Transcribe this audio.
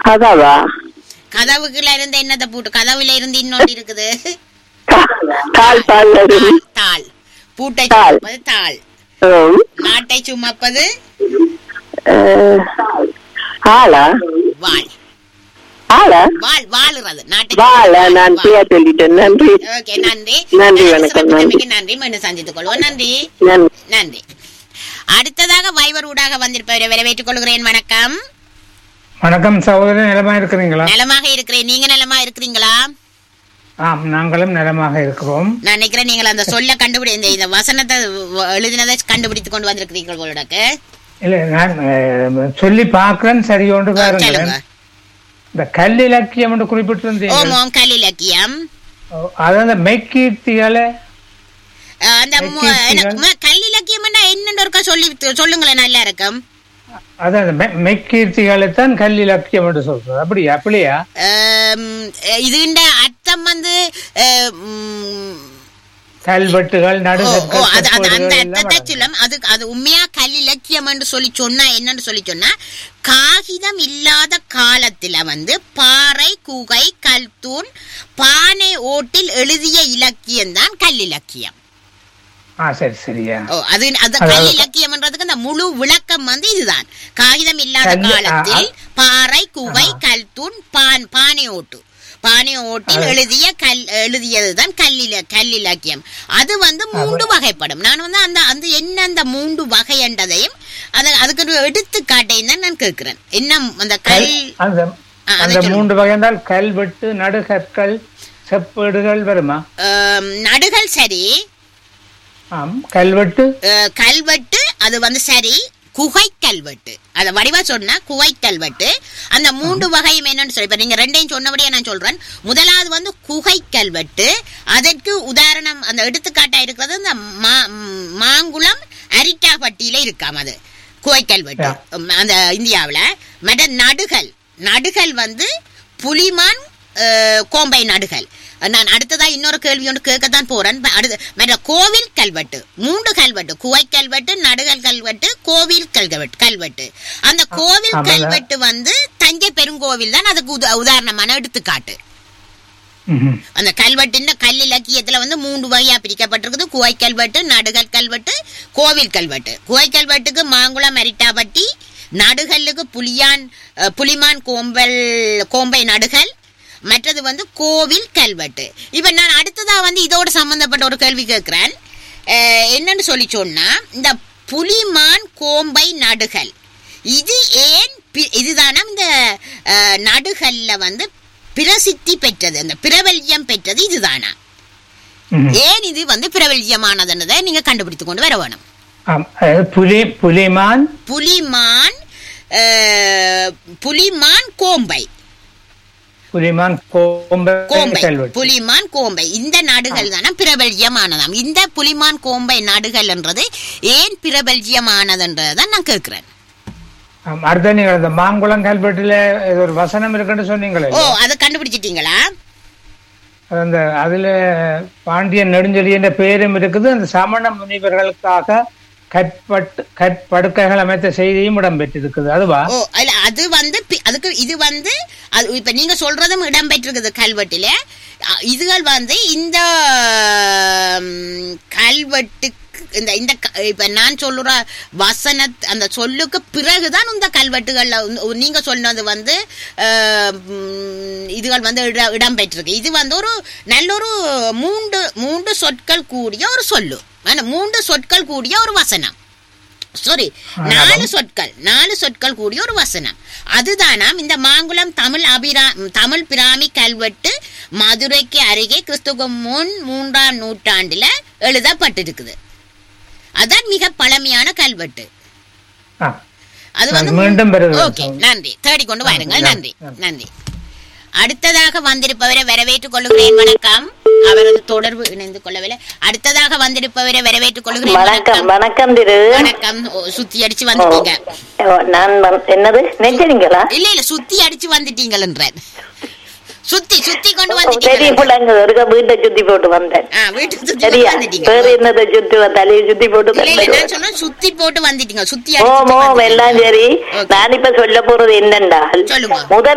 கதவா கதவுக்குள்ள இருந்து என்னத்தை பூட்டு கதவுல இருந்து இன்னொன்று இருக்குது தால் பால் தாள், தாள் பூட்டை தாள். சுமப்பது தாள் ம். நாட்டை சுமப்பது அஹ், ஆளா வாள் ஆளா வாள் வாழுறது நாட்டை வாழ நான் வாள். பிரியா சொல்லிட்டேன் நன்றி ஓகே நன்றி நன்றி, நன்றி, வணக்கம், சிறப்பு நன்றி. தம்பிக்கு நன்றி மீண்டும் சந்தித்துக் கொள்வோம் நன்றி நன்றி நன்றி அடுத்ததாக வைவர் ஊடாக வந்திருப்பவரை வரவேற்றுக் கொள்கிறேன் வணக்கம் வணக்கம் சகோதரன் நலமா இருக்கிறீங்களா நலமாக இருக்கிறேன் நீங்க நலமா இருக்கிறீங்களா ஆம் நாங்களும் நலமாக இருக்கிறோம் நான் நினைக்கிறேன் நீங்கள் அந்த சொல்ல கண்டுபிடி இந்த இந்த வசனத்தை வ- எழுதினதை கண்டுபிடித்து கொண்டு வந்திருக்கிறீர்கள் உங்களுக்கு இல்ல நான் அஹ், சொல்லி பார்க்கிறேன் சரி ஒன்று பாருங்களேன் சொல்லுங்க இந்த கல் இலக்கியம் என்று குறிப்பிட்டிருந்தீங்க ஓம் ஓம் கல் இலக்கியம் அது அந்த மெய்கீர்த்திகளை அஹ் அந்த மு- கீர்த்திகள். என்ன- ம- கல் இலக்கியம் என்னன்னு ஒருக்கா சொல்லி சொல்லுங்களேன் நல்லா இருக்கும் அது அந்த மெ- மெய்கீர்த்திகளை தான் கல் இலக்கியம் என்று சொல்றது அப்படியா அப்படியா அம், இதுண்ட அர்த்தம் வந்து அஹ், ம், கல்வெட்டுகள் ஓ, ஓ, நடுகற்கள் அது- அது- அந்த செப்பேடுகள் அர்த்தத்தை எல்லாம் வரும். சொல்லும் அது அது உண்மையா கல் இலக்கியம் என்று சொல்லி சொன்னா என்னன்னு சொல்லி சொன்னா காகிதம் இல்லாத காலத்துல வந்து பாறை குகை கல்தூண் பானை ஓட்டில் எழுதிய இலக்கியம் தான் கல் இலக்கியம் ஆ சரி சரியா ஓ அது அந்த அதாவது- கல் இலக்கியம்ன்றதுக்கு அந்த முழு விளக்கம் வந்து இதுதான் காகிதம் இல்லாத கல்- காலத்தில் ஆ, பாறை குகை கல்தூண் பான் பானை ஓட்டு பானை ஓட்டில் அது- எழுதிய கல் எழுதியதுதான் கல்லில கல் இலக்கியம் அது வந்து மூன்று வகைப்படும் நான் வந்து அந்த அந்த என்ன அந்த மூன்று வகை என்றதையும் அது அதுக்கு ஒரு எடுத்துக்காட்டையும் தான் நான் கேட்கிறேன் என்ன அந்த கல் கல் அந்த ஆ, அதை அந்த சொல்லுங்க. மூன்று வகை என்றால் கல்வெட்டு நடுகற்கள் செப்பேடுகள் வருமா ஆம், நடுகள் சரி ஆம் கல்வெட்டு அஹ், கல்வெட்டு அது வந்து சரி குகை கல்வெட்டு அத வடிவா சொன்னா குகை கல்வெட்டு அந்த மூன்று வகையும் என்னன்னு சொல்லி இப்ப நீங்க ரெண்டையும் சொன்னபடியே நான் சொல்றேன் முதலாவது வந்து குகை கல்வெட்டு அதற்கு உதாரணம் அந்த எடுத்துக்காட்டா இருக்கிறது இந்த மா- ம், மாங்குளம் அரிட்டாப்பட்டியில இருக்காம் அது குகை கல்வெட்டு உம், அந்த இந்தியாவுல மற்ற நடுகள் நடுகள் வந்து புலிமான் அஹ், கோம்பை நடுகள் நான் அடுத்ததா இன்னொரு கேள்வி ஒன்று கேட்கத்தான் போறேன் ப- அடுத்து மற்ற கோவில் கல்வெட்டு மூன்று கல்வெட்டு குவை கல்வெட்டு நடுகள் கல்வெட்டு கோவில் கல்வெட்டு கல்வெட்டு அந்த கோவில் ஆமாங்க. கல்வெட்டு வந்து தஞ்சை பெருங்கோவில் தான் அதுக்கு உத- உதாரணமான எடுத்துக்காட்டு ம்ஹும். அந்த கல்வெட்டுன்ற கல் இலக்கியத்துல வந்து மூன்று வகையா பிரிக்கப்பட்டிருக்குது குவை கல்வெட்டு நடுகல் கல்வெட்டு கோவில் கல்வெட்டு குவை கல்வெட்டுக்கு மாங்குளம் அரிட்டாபட்டி நடுகல்லுக்கு புலியான் அஹ், புலிமான் கோம்பல் கோம்பை நடுகல் மற்றது வந்து கோவில் கல்வெட்டு இப்ப நான் அடுத்ததா வந்து இதோட சம்பந்தப்பட்ட ஒரு கேள்வி கேட்கிறேன் அஹ், என்னன்னு சொல்லி சொன்னா இந்த புலிமான் கோம்பை நடுகல் இது ஏன் பி- இதுதானா இந்த அஹ், நடுகல்ல வந்து பிரசித்தி பெற்றது அந்த பிரபல்யம் பெற்றது இதுதானா ம்ஹும். ஏன் இது வந்து பிரபல்யமானதுன்றதை நீங்க கண்டுபிடித்து கொண்டு வர வேணும் ஆம், அதாவது புலி புலிமான் புலிமான் அஹ், புலிமான் கோம்பை புலிமான் கோம்பை கோம்பை கல்வெட்டு புலிமான் கோம்பை இந்த நாடுகள் தானே பிரபல்யமானதாம் இந்த புலிமான் கோம்பை நாடுகள்ன்றது ஏன் பிரபல்யமானதுன்றதான் நான் கேட்கிறேன் ஆம், அடுத்த நீங்க அந்த மாங்குளம் கல்வெட்டுல ஏதோ ஒரு வசனம் இருக்குன்னு சொன்னீங்களே ஓ அதை கண்டுபிடிச்சிட்டீங்களா அது அந்த அதுல பாண்டியன் நெடுஞ்செழி என்ற பெயரும் இருக்குது அந்த சமண முனிவர்களுக்காக கற்பட்டு கற்படுக்கைகள் அமைத்த செய்தியும் இடம்பெற்றிருக்குது அதுவா ஓ இல்ல அது வந்து பி- அதுக்கு இது வந்து அது இப்ப நீங்க சொல்றதும் இடம்பெற்றிருக்குது கல்வெட்டுல அ, இதுகள் வந்து இந்த ம், கல்வெட்டுக்கு இந்த இந்த க- இப்ப நான் சொல்லுற வசன அந்த சொல்லுக்கு பிறகுதான் இந்த கல்வெட்டுகள்ல வந்து- நீங்க சொன்னது வந்து அஹ், ம், இதுகள் வந்து இட- இடம்பெற்றிருக்கு இது வந்து ஒரு நல்ல ஒரு மூன்று மூன்று சொற்கள் கூடிய ஒரு சொல்லு ஆனா, மூன்று சொற்கள் கூடிய ஒரு வசனம் சாரி நாலு சொற்கள் நாலு சொற்கள் கூடிய ஒரு வசனம் அதுதானாம் இந்த மாங்குளம் தமிழ் அபிரா தமிழ் பிராமி கல்வெட்டு மதுரைக்கு அருகே கிறிஸ்துவ முன் மூன்றாம் நூற்றாண்டுல எழுதப்பட்டிருக்குது அதான் மிக பழமையான கல்வெட்டு ஆ, அது வந்து நான் மீண்டும் பெறுகிறேன். ஓகே நன்றி தேடிக்கொண்டு வாருங்கள் நன்றி, நன்றி நன்றி அடுத்ததாக வந்திருப்பவரை வரவேற்றுக் கொள்கிறேன் வணக்கம் அவரது தொடர்பு இணைந்து கொள்ளவில்லை அடுத்ததாக வந்திருப்பவரை வரவேற்றுக் கொள்கிறேன் வணக்கம் வணக்கம் வணக்கம் திரு வணக்கம் ஓ, சுத்தி அடிச்சு வந்துட்டீங்க ஓ, நான் வந்- என்னது நெஞ்சரிங்களா இல்ல இல்ல சுத்தி அடிச்சு வந்துட்டீங்கன்றேன் சுத்தி சுத்தி கொண்டு பெரிய வந்துட்டீங்க பிள்ளைங்க ஒருக்க வீட்டை சுத்தி போட்டு வந்தேன் ஆ, வீட்டுக்கு சுத்தி சரியா கொண்டு வந்துட்டீங்க வேற என்னதை சுத்தி வ- தலையை சுத்தி போட்டு இல்ல இல்ல வந்தேன். நான் சொன்னேன் சுத்தி போட்டு வந்துட்டீங்க சுத்தி ஓ அடிச்சு மோ வந்துட்டீங்க. எல்லாம் சரி Okay. நான் இப்ப சொல்ல போறது என்னென்றால் சொல்லுங்க. முதல்